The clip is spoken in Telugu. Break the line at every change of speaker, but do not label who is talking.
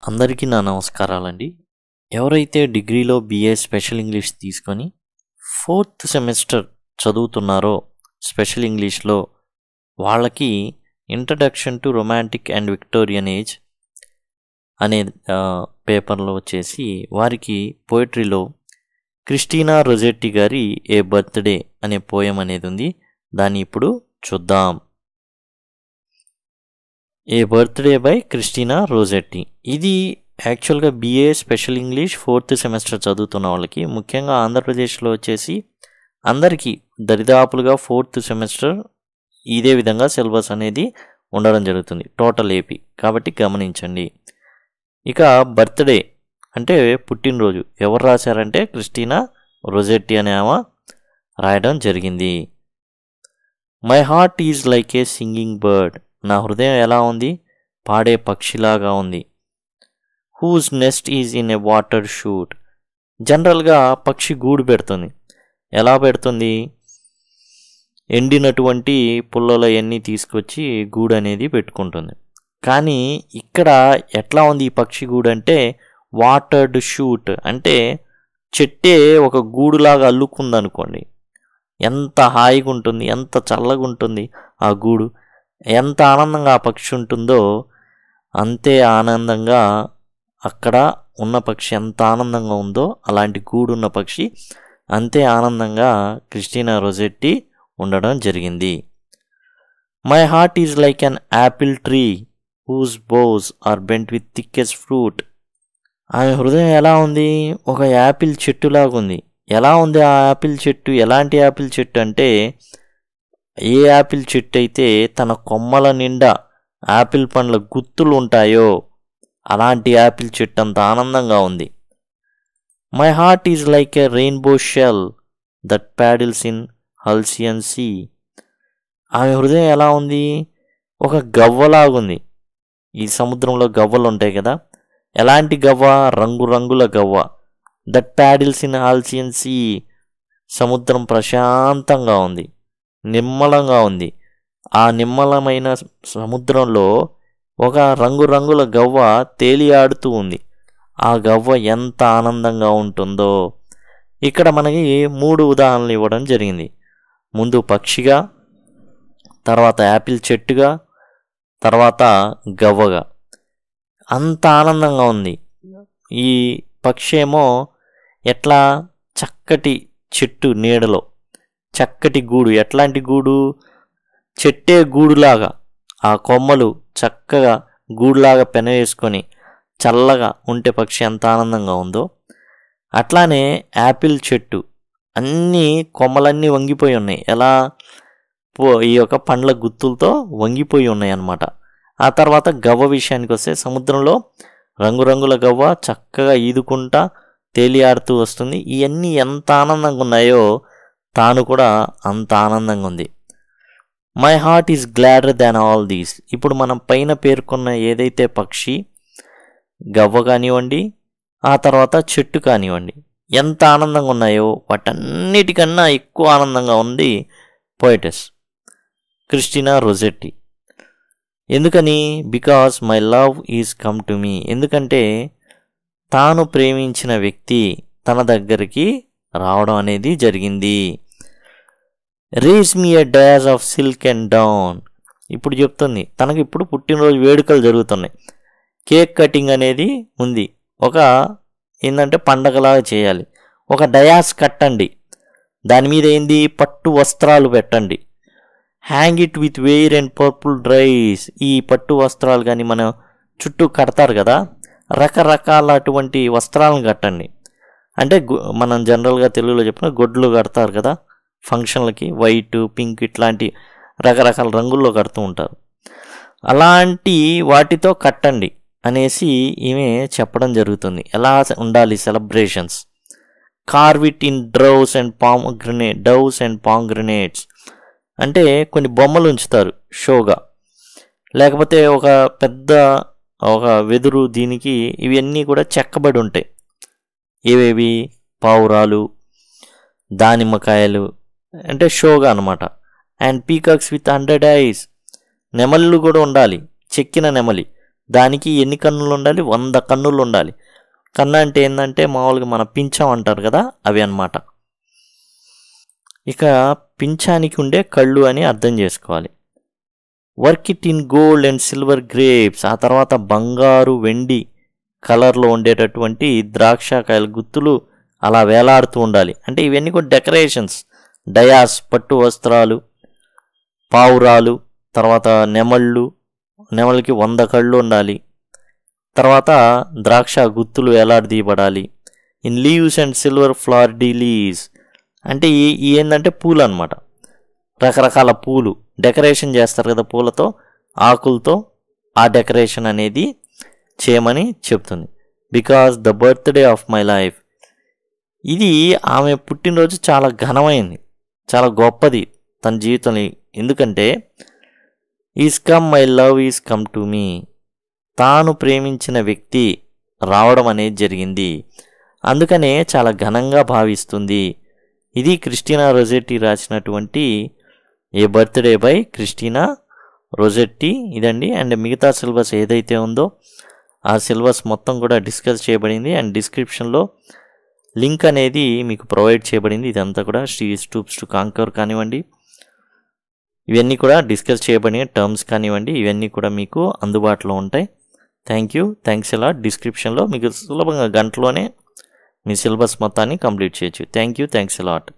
అందరికీ నా నమస్కారాలండి ఎవరైతే డిగ్రీలో బీఏ స్పెషల్ ఇంగ్లీష్ తీసుకొని ఫోర్త్ సెమిస్టర్ చదువుతున్నారో స్పెషల్ ఇంగ్లీష్లో వాళ్ళకి introduction to romantic and Victorian age అనే ఆ, పేపర్లో వచ్చేసి వారికి పోయిటరీలో క్రిస్టీనా రొజెట్టి గారి ఏ బర్త్డే అనే పోయం అనేది ఉంది దాన్ని ఇప్పుడు చూద్దాం a birthday by Christina Rossetti ఇది యాక్చువల్గా BA special English fourth semester చదువుతున్న వాళ్ళకి ముఖ్యంగా ఆంధ్రప్రదేశ్లో వచ్చేసి అందరికీ దరిదాపులుగా ఫోర్త్ సెమిస్టర్ ఇదే విధంగా సిలబస్ అనేది ఉండడం జరుగుతుంది టోటల్ ఏపీ కాబట్టి గమనించండి ఇక బర్త్డే అంటే పుట్టినరోజు ఎవరు రాశారంటే క్రిస్టీనా రొజెట్టి అనే ఆమె రాయడం జరిగింది my heart is like a singing bird నా హృదయం ఎలా ఉంది పాడే పక్షిలాగా ఉంది whose nest is in a water shoot జనరల్గా పక్షి గూడు పెడుతుంది ఎలా పెడుతుంది ఎండినటువంటి పుల్లలు అవన్నీ తీసుకొచ్చి గూడు అనేది పెట్టుకుంటుంది కానీ ఇక్కడ ఎట్లా ఉంది ఈ పక్షి గూడు అంటే వాటర్డ్ షూట్ అంటే చెట్టే ఒక గూడులాగా అల్లుకుందనుకోండి ఎంత హాయిగా ఉంటుంది ఎంత చల్లగా ఉంటుంది ఆ గూడు ఎంత ఆనందంగా ఆ పక్షి ఉంటుందో అంతే ఆనందంగా అక్కడ ఉన్న పక్షి ఎంత ఆనందంగా ఉందో అలాంటి గూడున్న పక్షి అంతే ఆనందంగా క్రిస్టీనా రొజెట్టి ఉండడం జరిగింది my heart is like an apple tree whose boughs are bent with thickest fruit ఆమె హృదయం ఎలా ఉంది ఒక యాపిల్ చెట్టులాగా ఉంది ఎలా ఉంది ఆ యాపిల్ చెట్టు ఎలాంటి యాపిల్ చెట్టు అంటే ఏ యాపిల్ చెట్టు అయితే తన కొమ్మల నిండా యాపిల్ పండ్ల గుత్తులు ఉంటాయో అలాంటి యాపిల్ చెట్టు అంత ఆనందంగా ఉంది my heart is like a rainbow shell that paddles in halcyon sea ఆమె హృదయం ఎలా ఉంది ఒక గవ్వలాగుంది ఈ సముద్రంలో గవ్వలు ఉంటాయి కదా ఎలాంటి గవ్వ రంగురంగుల గవ్వ that paddles in halcyon sea సముద్రం ప్రశాంతంగా ఉంది నిమ్మలంగా ఉంది ఆ నిమ్మలమైన సముద్రంలో ఒక రంగురంగుల గవ్వ తేలియాడుతూ ఉంది ఆ గవ్వ ఎంత ఆనందంగా ఉంటుందో ఇక్కడ మనకి మూడు ఉదాహరణలు ఇవ్వడం జరిగింది ముందు పక్షిగా తర్వాత యాపిల్ చెట్టుగా తర్వాత గవ్వగా అంత ఆనందంగా ఉంది ఈ పక్షి ఏమో ఎట్లా చక్కటి చెట్టు నీడలో చక్కటి గూడు ఎట్లాంటి గూడు చెట్టే గూడులాగా ఆ కొమ్మలు చక్కగా గూడులాగా పెనవేసుకొని చల్లగా ఉంటే పక్షి ఎంత ఆనందంగా ఉందో అట్లానే యాపిల్ చెట్టు అన్నీ కొమ్మలన్నీ వంగిపోయి ఉన్నాయి ఎలా పో ఈ యొక్క పండ్ల గుత్తులతో వంగిపోయి ఉన్నాయి అన్నమాట ఆ తర్వాత గవ్వ విషయానికి వస్తే సముద్రంలో రంగురంగుల గవ్వ చక్కగా ఈదుకుంటా తేలియాడుతూ వస్తుంది ఇవన్నీ ఎంత ఆనందంగా ఉన్నాయో తాను కూడా అంత ఆనందంగా ఉంది my heart is gladder than all these ఇప్పుడు మనం పైన పేర్కొన్న ఏదైతే పక్షి గవ్వ కానివ్వండి ఆ తర్వాత చెట్టు కానివ్వండి ఎంత ఆనందంగా ఉన్నాయో వాటన్నిటికన్నా ఎక్కువ ఆనందంగా ఉంది పోయిటస్ క్రిస్టినా రొజెట్టి ఎందుకని because my love is come to me ఎందుకంటే తాను ప్రేమించిన వ్యక్తి తన దగ్గరికి రావడం అనేది జరిగింది raise me a dais of silk and down ఇప్పుడు చెప్తుంది తనకి ఇప్పుడు పుట్టినరోజు వేడుకలు జరుగుతున్నాయి కేక్ కటింగ్ అనేది ఉంది ఒక ఏంటంటే పండగలాగా చేయాలి ఒక డయాస్ కట్టండి దాని మీద ఏంది పట్టు వస్త్రాలు పెట్టండి hang it with vair and purple dyes ఈ పట్టు వస్త్రాలు కానీ మనం చుట్టూ కడతారు కదా రకరకాల అటువంటి వస్త్రాలను కట్టండి అంటే గు- మనం జనరల్గా తెలుగులో చెప్పిన గొడ్లు కడతారు కదా ఫంక్షన్లకి వైట్ పింక్ ఇట్లాంటి రకరకాల రంగుల్లో కడుతూ ఉంటారు అలాంటి వాటితో కట్టండి అనేసి ఈమె చెప్పడం జరుగుతుంది ఎలా ఉండాలి celebrations carve it in doves and pomegranate doves and pomegranates అంటే కొన్ని బొమ్మలు ఉంచుతారు షోగా లేకపోతే ఒక పెద్ద ఒక వెదురు దీనికి ఇవన్నీ కూడా చెక్కబడి ఉంటాయి ఏవేవి పావురాలు దానిమ్మకాయలు అంటే షోగా అనమాట and peacocks with hundred eyes నెమళ్ళు కూడా ఉండాలి చెక్కిన నెమలి దానికి ఎన్ని కన్నులు ఉండాలి వంద కన్నులు ఉండాలి కన్ను అంటే ఏంటంటే మామూలుగా మన పింఛం అంటారు కదా అవి అన్నమాట ఇక పింఛానికి ఉండే కళ్ళు అని అర్థం చేసుకోవాలి work it in gold and silver grapes ఆ తర్వాత బంగారు వెండి కలర్లో ఉండేటటువంటి ద్రాక్షకాయల గుత్తులు అలా వేలాడుతూ ఉండాలి అంటే ఇవన్నీ కూడా డెకరేషన్స్ డయాస్ పట్టు వస్త్రాలు పావురాలు తర్వాత నెమళ్ళు నెమలికి వంద కళ్ళు ఉండాలి తర్వాత ద్రాక్ష గుత్తులు వేలాడదీయబడాలి in leaves and silver fleur-de-lys అంటే ఈ ఈ ఏంటంటే పూలు అనమాట రకరకాల పూలు డెకరేషన్ చేస్తారు కదా పూలతో ఆకులతో ఆ డెకరేషన్ అనేది చేయమని చెప్తుంది because the birthday of my life ఇది ఆమె పుట్టినరోజు చాలా ఘనమైంది చాలా గొప్పది తన జీవితంలో ఎందుకంటే is come my love is come to me తాను ప్రేమించిన వ్యక్తి రావడం అనేది జరిగింది అందుకనే చాలా ఘనంగా భావిస్తుంది ఇది క్రిస్టినా రొజెట్టి రాసినటువంటి a birthday by Christina Rossetti ఇదండి అండ్ మిగతా సిలబస్ ఏదైతే ఉందో ఆ సిలబస్ మొత్తం కూడా డిస్కస్ చేయబడింది అండ్ డిస్క్రిప్షన్లో లింక్ అనేది మీకు ప్రొవైడ్ చేయబడింది ఇదంతా కూడా శ్రీ స్టూప్స్ టు కాంకర్ కానివ్వండి ఇవన్నీ కూడా డిస్కస్ చేయబడిన టర్మ్స్ కానివ్వండి ఇవన్నీ కూడా మీకు అందుబాటులో ఉంటాయి థ్యాంక్ యూ థ్యాంక్స్ ఎలా డిస్క్రిప్షన్లో మీకు సులభంగా గంటలోనే మీ సిలబస్ మొత్తాన్ని కంప్లీట్ చేయొచ్చు థ్యాంక్ యూ థ్యాంక్స్ అలాట్